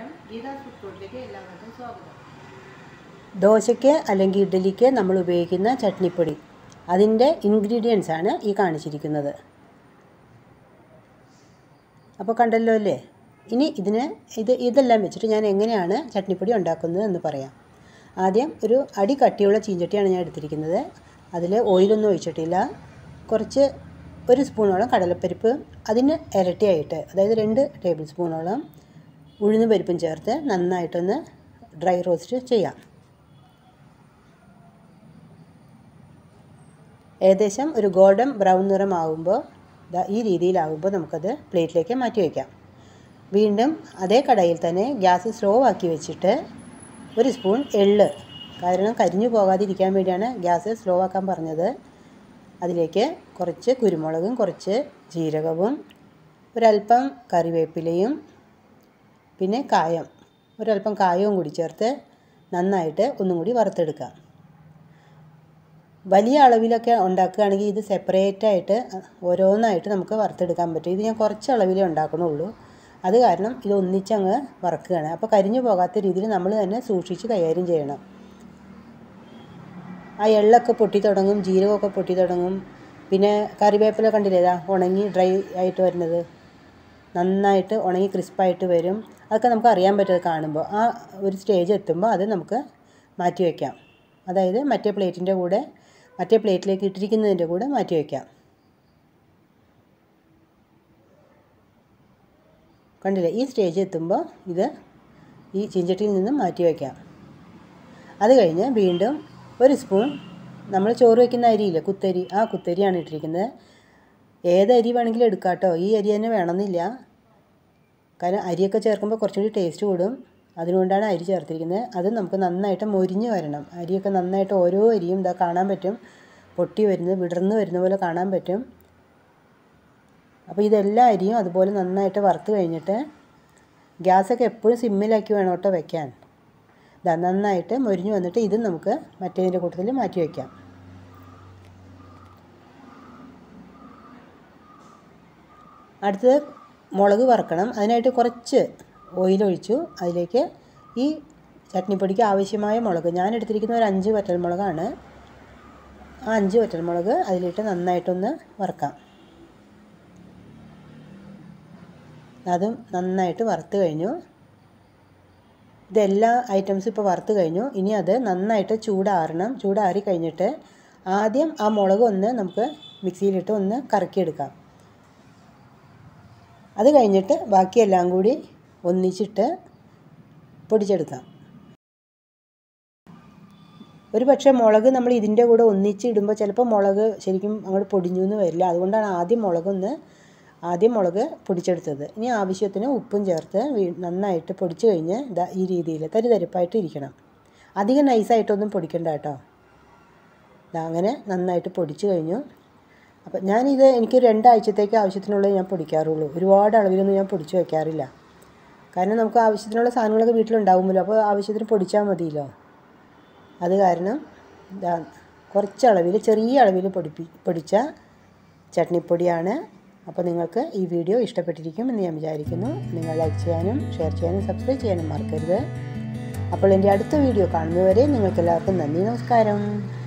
Geetha's food കോർട്ടിലേക്ക് എല്ലാവർക്കും സ്വാഗതം ദോശയ്ക്ക് അല്ലെങ്കിൽ ഇഡ്ഡലിക്ക് നമ്മൾ ഉപയോഗിക്കുന്ന ചട്നിപ്പൊടി അതിൻ്റെ ഇൻഗ്രീഡിയൻസ് ആണ് ഈ കാണിച്ചിരിക്കുന്നത് അപ്പോൾ കണ്ടല്ലോ അല്ലേ ഇനി ഇതിന് ഇത് ഇതെല്ലാം വെച്ചിട്ട് ഞാൻ എങ്ങനെയാണ് ചട്നിപ്പൊടി ഉണ്ടാക്കുന്നത് എന്ന് പറയാം ആദ്യം ഒരു അടി കട്ടിയുള്ള ചീഞ്ചട്ടിയാണ് ഞാൻ എടുത്തിരിക്കുന്നത് അതിൽ ഓയിലൊന്നും ഒഴിച്ചിട്ടില്ല കുറച്ച് ഒരു സ്പൂണോളം കടലപ്പരിപ്പ് അതിന് ഇരട്ടിയായിട്ട് അതായത് രണ്ട് ടേബിൾ സ്പൂണോളം ഉഴുന്ന് പരിപ്പും ചേർത്ത് നന്നായിട്ടൊന്ന് ഡ്രൈ റോസ്റ്റ് ചെയ്യാം ഏകദേശം ഒരു ഗോൾഡൻ ബ്രൗൺ നിറമാകുമ്പോൾ ദാ ഈ രീതിയിലാകുമ്പോൾ നമുക്കത് പ്ലേറ്റിലേക്ക് മാറ്റി വയ്ക്കാം വീണ്ടും അതേ കടയിൽ തന്നെ ഗ്യാസ് സ്ലോ ആക്കി വെച്ചിട്ട് ഒരു സ്പൂൺ എള്ള് കാരണം കരിഞ്ഞു പോകാതിരിക്കാൻ വേണ്ടിയാണ് ഗ്യാസ് സ്ലോ ആക്കാൻ പറഞ്ഞത് അതിലേക്ക് കുറച്ച് കുരുമുളകും കുറച്ച് ജീരകവും ഒരല്പം കറിവേപ്പിലയും പിന്നെ കായം ഒരല്പം കായവും കൂടി ചേർത്ത് നന്നായിട്ട് ഒന്നും കൂടി വറുത്തെടുക്കാം വലിയ അളവിലൊക്കെ ഉണ്ടാക്കുകയാണെങ്കിൽ ഇത് സെപ്പറേറ്റ് ആയിട്ട് ഓരോന്നായിട്ട് നമുക്ക് വറുത്തെടുക്കാൻ പറ്റും ഇത് ഞാൻ കുറച്ച് അളവിലേ ഉണ്ടാക്കണുള്ളൂ അത് കാരണം ഇത് ഒന്നിച്ചങ്ങ് വറക്കുകയാണ് അപ്പോൾ കരിഞ്ഞു പോകാത്ത രീതിയിൽ നമ്മൾ തന്നെ സൂക്ഷിച്ച് കൈകാര്യം ചെയ്യണം ആ എള്ളൊക്കെ പൊട്ടി തുടങ്ങും ജീരകമൊക്കെ പൊട്ടി തുടങ്ങും പിന്നെ കറിവേപ്പില കണ്ടില്ലേ ഇതാ ഉണങ്ങി ഡ്രൈ ആയിട്ട് വരുന്നത് നന്നായിട്ട് ഉണങ്ങി ക്രിസ്പായിട്ട് വരും അതൊക്കെ നമുക്ക് അറിയാൻ പറ്റും കാണുമ്പോൾ ആ ഒരു സ്റ്റേജ് എത്തുമ്പോൾ അത് നമുക്ക് മാറ്റി വയ്ക്കാം അതായത് മറ്റേ പ്ലേറ്റിൻ്റെ കൂടെ മറ്റേ പ്ലേറ്റിലേക്ക് ഇട്ടിരിക്കുന്നതിൻ്റെ കൂടെ മാറ്റി വയ്ക്കാം കണ്ടില്ലേ ഈ സ്റ്റേജ് എത്തുമ്പോൾ ഇത് ഈ ചീഞ്ചട്ടിയിൽ നിന്നും മാറ്റി വയ്ക്കാം അത് കഴിഞ്ഞ് വീണ്ടും ഒരു സ്പൂൺ നമ്മൾ ചോറ് വയ്ക്കുന്ന അരിയില്ലേ കുത്തരി ആ കുത്തരിയാണ് ഇട്ടിരിക്കുന്നത് ഏത് അരി വേണമെങ്കിലും എടുക്കാം കേട്ടോ ഈ അരി തന്നെ വേണമെന്നില്ല കാരണം അരിയൊക്കെ ചേർക്കുമ്പോൾ കുറച്ചുകൂടി ടേസ്റ്റ് കൂടും അതുകൊണ്ടാണ് അരി ചേർത്തിരിക്കുന്നത് അത് നമുക്ക് നന്നായിട്ട് മൊരിഞ്ഞ് വരണം അരിയൊക്കെ നന്നായിട്ട് ഓരോ അരിയും ഇതാ കാണാൻ പറ്റും പൊട്ടി വരുന്നത് വിടർന്ന് വരുന്ന പോലെ കാണാൻ പറ്റും അപ്പോൾ ഇതെല്ലാ അരിയും അതുപോലെ നന്നായിട്ട് വറുത്ത് കഴിഞ്ഞിട്ട് ഗ്യാസൊക്കെ എപ്പോഴും സിമ്മിലാക്കി വേണം കേട്ടോ വെക്കാൻ ഇതാ നന്നായിട്ട് മൊരിഞ്ഞ് വന്നിട്ട് ഇത് നമുക്ക് മറ്റേതിൻ്റെ കൂട്ടത്തിൽ മാറ്റി വയ്ക്കാം അടുത്തത് മുളക് വറക്കണം അതിനായിട്ട് കുറച്ച് ഓയിലൊഴിച്ചു അതിലേക്ക് ഈ ചട്നിപ്പൊടിക്ക് ആവശ്യമായ മുളക് ഞാൻ എടുത്തിരിക്കുന്ന ഒരു അഞ്ച് വറ്റൽമുളകാണ് ആ അഞ്ച് വറ്റൽമുളക് അതിലിട്ട് നന്നായിട്ടൊന്ന് വറക്കാം അതും നന്നായിട്ട് വറുത്ത് കഴിഞ്ഞു ഇതെല്ലാ ഐറ്റംസും ഇപ്പോൾ വറുത്ത് കഴിഞ്ഞു ഇനി അത് നന്നായിട്ട് ചൂടാറണം ചൂടാറി കഴിഞ്ഞിട്ട് ആദ്യം ആ മുളക് ഒന്ന് നമുക്ക് മിക്സിയിലിട്ട് ഒന്ന് കറക്കിയെടുക്കാം അത് കഴിഞ്ഞിട്ട് ബാക്കിയെല്ലാം കൂടി ഒന്നിച്ചിട്ട് പൊടിച്ചെടുക്കാം ഒരു പക്ഷേ മുളക് നമ്മൾ ഇതിൻ്റെ കൂടെ ഒന്നിച്ചിടുമ്പോൾ ചിലപ്പോൾ മുളക് ശരിക്കും അങ്ങോട്ട് പൊടിഞ്ഞു എന്ന് വരില്ല അതുകൊണ്ടാണ് ആദ്യം മുളകൊന്ന് ആദ്യം മുളക് പൊടിച്ചെടുത്തത് ഇനി ആവശ്യത്തിന് ഉപ്പും ചേർത്ത് നന്നായിട്ട് പൊടിച്ച് കഴിഞ്ഞ് ഇതാ ഈ രീതിയിൽ തരി തരിപ്പായിട്ട് ഇരിക്കണം അധികം നൈസായിട്ടൊന്നും പൊടിക്കണ്ട കേട്ടോ ഇതാ അങ്ങനെ നന്നായിട്ട് പൊടിച്ച് കഴിഞ്ഞു അപ്പം ഞാനിത് എനിക്ക് രണ്ടാഴ്ചത്തേക്ക് ആവശ്യത്തിനുള്ളത് ഞാൻ പൊടിക്കാറുള്ളൂ ഒരുപാട് അളവിലൊന്നും ഞാൻ പൊടിച്ച് വയ്ക്കാറില്ല കാരണം നമുക്ക് ആവശ്യത്തിനുള്ള സാധനങ്ങളൊക്കെ വീട്ടിലുണ്ടാകുമല്ലോ അപ്പോൾ ആവശ്യത്തിന് പൊടിച്ചാൽ മതിയല്ലോ അത് കാരണം ഇതാ കുറച്ച് അളവിൽ ചെറിയ അളവിൽ പൊടിപ്പി പൊടിച്ച ചട്നിപ്പൊടിയാണ് അപ്പോൾ നിങ്ങൾക്ക് ഈ വീഡിയോ ഇഷ്ടപ്പെട്ടിരിക്കും എന്ന് ഞാൻ വിചാരിക്കുന്നു നിങ്ങൾ ലൈക്ക് ചെയ്യാനും ഷെയർ ചെയ്യാനും സബ്സ്ക്രൈബ് ചെയ്യാനും മറക്കരുത് അപ്പോൾ എൻ്റെ അടുത്ത വീഡിയോ കാണുന്നവരെ നിങ്ങൾക്കെല്ലാവർക്കും നന്ദി നമസ്കാരം